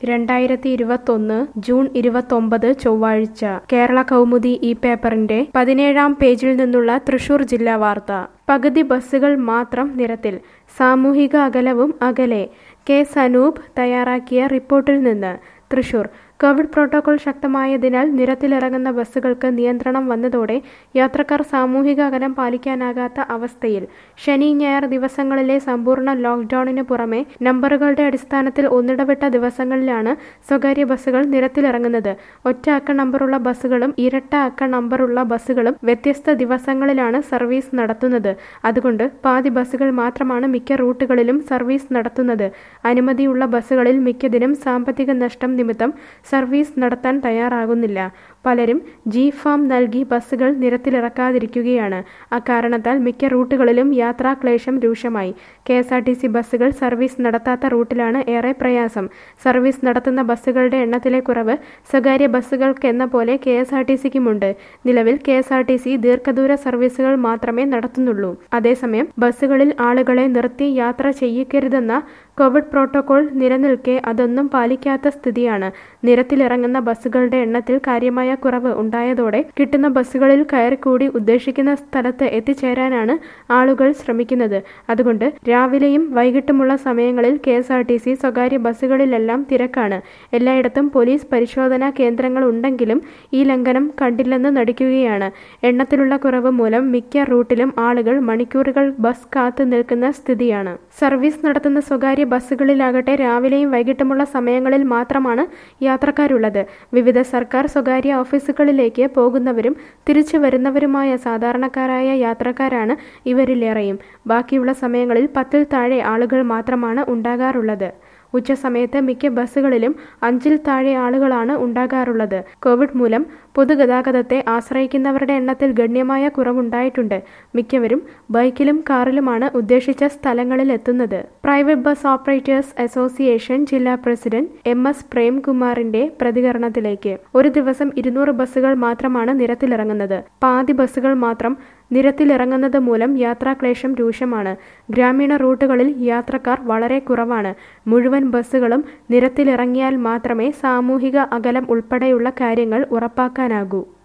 രണ്ടായിരത്തി ഇരുപത്തൊന്ന് ജൂൺ ഇരുപത്തൊമ്പത് ചൊവ്വാഴ്ച കേരള കൗമുദി ഈ പേപ്പറിന്റെ പതിനേഴാം പേജിൽ നിന്നുള്ള തൃശൂർ ജില്ലാ വാർത്ത പകുതി ബസ്സുകൾ മാത്രം നിരത്തിൽ സാമൂഹിക അകലവും അകലെ കെ സനൂപ് തയ്യാറാക്കിയ റിപ്പോർട്ടിൽ നിന്ന് തൃശൂർ കോവിഡ് പ്രോട്ടോകോൾ ശക്തമായതിനാൽ നിരത്തിലിറങ്ങുന്ന ബസ്സുകൾക്ക് നിയന്ത്രണം വന്നതോടെ യാത്രക്കാർ സാമൂഹിക അകലം പാലിക്കാനാകാത്ത അവസ്ഥയിൽ ശനി ഞായർ ദിവസങ്ങളിലെ സമ്പൂർണ്ണ ലോക്ക്ഡൌണിന് പുറമെ നമ്പറുകളുടെ അടിസ്ഥാനത്തിൽ ഒന്നിടവിട്ട ദിവസങ്ങളിലാണ് സ്വകാര്യ ബസ്സുകൾ നിരത്തിലിറങ്ങുന്നത് ഒറ്റ അക്ക നമ്പറുള്ള ബസ്സുകളും ഇരട്ട അക്ക നമ്പറുള്ള ബസ്സുകളും വ്യത്യസ്ത ദിവസങ്ങളിലാണ് സർവീസ് നടത്തുന്നത് അതുകൊണ്ട് പാതി ബസ്സുകൾ മാത്രമാണ് മിക്ക റൂട്ടുകളിലും സർവീസ് നടത്തുന്നത് അനുമതിയുള്ള ബസ്സുകളിൽ മിക്കതിനും സാമ്പത്തിക നഷ്ടം നിമിത്തം സർവീസ് നടത്താൻ തയ്യാറാകുന്നില്ല പലരും ജി ഫാം നൽകി ബസ്സുകൾ നിരത്തിലിറക്കാതിരിക്കുകയാണ് അക്കാരണത്താൽ മിക്ക റൂട്ടുകളിലും യാത്രാക്ലേശം രൂക്ഷമായി K S R T C ബസ്സുകൾ സർവീസ് നടത്താത്ത റൂട്ടിലാണ് ഏറെ പ്രയാസം സർവീസ് നടത്തുന്ന ബസ്സുകളുടെ എണ്ണത്തിലെ കുറവ് സ്വകാര്യ ബസ്സുകൾക്കെന്ന പോലെ കെ എസ് ആർ ടി സിക്കുമുണ്ട് നിലവിൽ K S R T C ദീർഘദൂര സർവീസുകൾ മാത്രമേ നടത്തുന്നുള്ളൂ അതേസമയം ബസ്സുകളിൽ ആളുകളെ നിർത്തി യാത്ര ചെയ്യിക്കരുതെന്ന കോവിഡ് പ്രോട്ടോകോൾ നിലനിൽക്കെ അതൊന്നും പാലിക്കാത്ത സ്ഥിതിയാണ് നിരത്തിലിറങ്ങുന്ന ബസ്സുകളുടെ എണ്ണത്തിൽ കാര്യമായ കുറവ് ഉണ്ടായതോടെ കിട്ടുന്ന ബസ്സുകളിൽ കയറിക്കൂടി ഉദ്ദേശിക്കുന്ന സ്ഥലത്ത് എത്തിച്ചേരാനാണ് ആളുകൾ ശ്രമിക്കുന്നത് അതുകൊണ്ട് രാവിലെയും വൈകിട്ടുമുള്ള സമയങ്ങളിൽ K S R T C സ്വകാര്യ ബസ്സുകളിലെല്ലാം തിരക്കാണ് എല്ലായിടത്തും പോലീസ് പരിശോധനാ കേന്ദ്രങ്ങൾ ഉണ്ടെങ്കിലും ഈ ലംഘനം കണ്ടില്ലെന്ന് നടിക്കുകയാണ് എണ്ണത്തിലുള്ള കുറവ് മൂലം മിക്ക റൂട്ടിലും ആളുകൾ മണിക്കൂറുകൾ ബസ് കാത്തു നിൽക്കുന്ന സ്ഥിതിയാണ് സർവീസ് നടത്തുന്ന സ്വകാര്യ ബസ്സുകളിലാകട്ടെ രാവിലെയും വൈകിട്ടുമുള്ള സമയങ്ങളിൽ മാത്രമാണ് യാത്രക്കാരുള്ളത് വിവിധ സർക്കാർ സ്വകാര്യ ഓഫീസുകളിലേക്ക് പോകുന്നവരും തിരിച്ചു വരുന്നവരുമായ സാധാരണക്കാരായ യാത്രക്കാരാണ് ഇവരിലേറെയും ബാക്കിയുള്ള സമയങ്ങളിൽ പത്തിൽ താഴെ ആളുകൾ മാത്രമാണ് ഉണ്ടാകാറുള്ളത് ഉച്ചസമയത്ത് മിക്ക ബസ്സുകളിലും അഞ്ചിൽ താഴെ ആളുകളാണ് ഉണ്ടാകാറുള്ളത് കോവിഡ് മൂലം പൊതുഗതാഗതത്തെ ആശ്രയിക്കുന്നവരുടെ എണ്ണത്തിൽ ഗണ്യമായ കുറവുണ്ടായിട്ടുണ്ട് മിക്കവരും ബൈക്കിലും കാറിലുമാണ് ഉദ്ദേശിച്ച സ്ഥലങ്ങളിൽ എത്തുന്നത് പ്രൈവറ്റ് ബസ് ഓപ്പറേറ്റേഴ്സ് അസോസിയേഷൻ ജില്ലാ പ്രസിഡന്റ് എം എസ് പ്രേംകുമാറിന്റെ പ്രതികരണത്തിലേക്ക് ഒരു ദിവസം ഇരുന്നൂറ് ബസ്സുകൾ മാത്രമാണ് നിരത്തിലിറങ്ങുന്നത് പാതി ബസ്സുകൾ മാത്രം നിരത്തിലിറങ്ങുന്നത് മൂലം യാത്രാക്ലേശം രൂക്ഷമാണ് ഗ്രാമീണ റൂട്ടുകളിൽ യാത്രക്കാർ വളരെ കുറവാണ് മുഴുവൻ ബസ്സുകളും നിരത്തിലിറങ്ങിയാൽ മാത്രമേ സാമൂഹിക അകലം ഉൾപ്പെടെയുള്ള കാര്യങ്ങൾ ഉറപ്പാക്കാനാകൂ